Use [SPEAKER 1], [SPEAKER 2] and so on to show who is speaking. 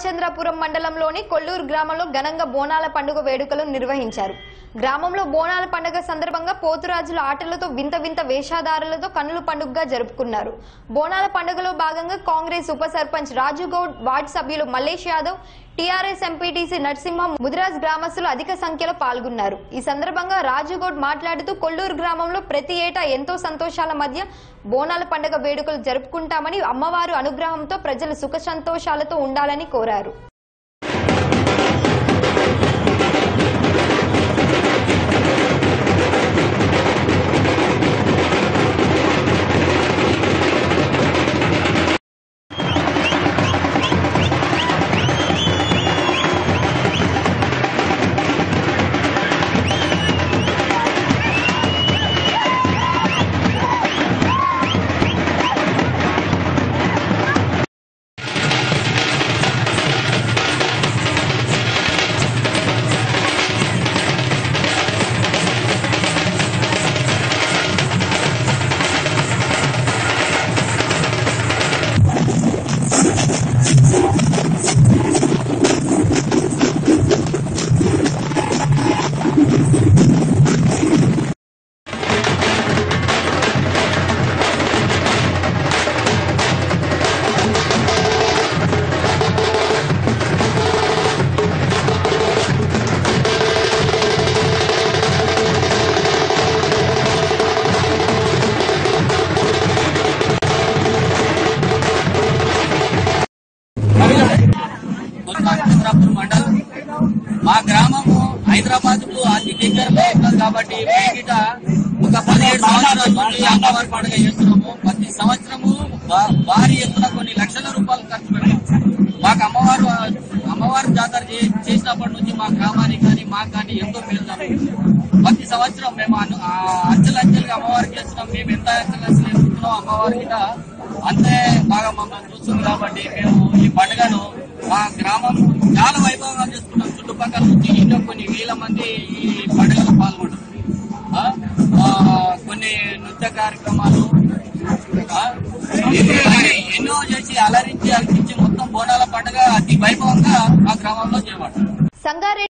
[SPEAKER 1] రామచంద్రపురం మండలంలోని కొల్లూరు గ్రామంలో ఘనంగా బోనాల పండుగ వేడుకలు నిర్వహించారు గ్రామంలో బోనాల పండుగ సందర్భంగా పోతురాజుల ఆటలతో వింత వింత వేషధారులతో కన్నుల పండుగగా జరుపుకున్నారు బోనాల పండుగలో భాగంగా కాంగ్రెస్ ఉప సర్పంచ్ రాజు గౌడ్ వార్డు సభ్యులు మల్లేష్ యాదవ్ టీఆర్ఎస్ ఎంపీటీసీ నరసింహం ముదిరాజ్ గ్రామస్తులు అధిక సంఖ్యలో పాల్గొన్నారు ఈ సందర్భంగా రాజుగౌడ్ మాట్లాడుతూ కొల్లూరు గ్రామంలో ప్రతి ఏటా ఎంతో సంతోషాల మధ్య బోనాల పండుగ వేడుకలు జరుపుకుంటామని అమ్మవారు అనుగ్రహంతో ప్రజలు సుఖ సంతోషాలతో ఉండాలని కోరారు
[SPEAKER 2] చంద్రాపూర్ మండలం మా గ్రామము హైదరాబాద్ కు అతి దగ్గరలో ఉన్నది కాబట్టి మేగిట ఒక పదిహేడు సంవత్సరాల నుండి అమ్మవారి పండుగ చేస్తున్నాము ప్రతి సంవత్సరము భా- భారీ ఎత్తున కొన్ని లక్షల రూపాయలు ఖర్చు పెడతాం మాకు అమ్మవారు అమ్మవారి జాతర చే- చేసినప్పటి నుంచి మా గ్రామానికి కానీ మాకు కానీ ఎంతో పేరు జరుగుతుంది ప్రతి సంవత్సరం మేము అను- ఆ అంచెలంచెలుగా అమ్మవారికి చేస్తున్నాం మేము ఎంత అంచెలంచెలు చేస్తున్నాం అమ్మవారికి కూడా అంతే బాగా మమ్మల్ని చూస్తుంది కాబట్టి మేము ఈ పండుగను మా గ్రామం చాలా వైభవంగా చేసుకుంటాం చుట్టుపక్కల నుంచి ఎన్నో కొన్ని వేల మంది ఈ పండుగలో పాల్గొంటారు ఆ, ఆ, కొన్ని నృత్య కార్యక్రమాలు ఆ, ఎన్నో చేసి అలరించి అలరించి మొత్తం బోనాల పండుగ అతి వైభవంగా మా గ్రామంలో చేయబడతారు
[SPEAKER 1] సంగారెడ్డి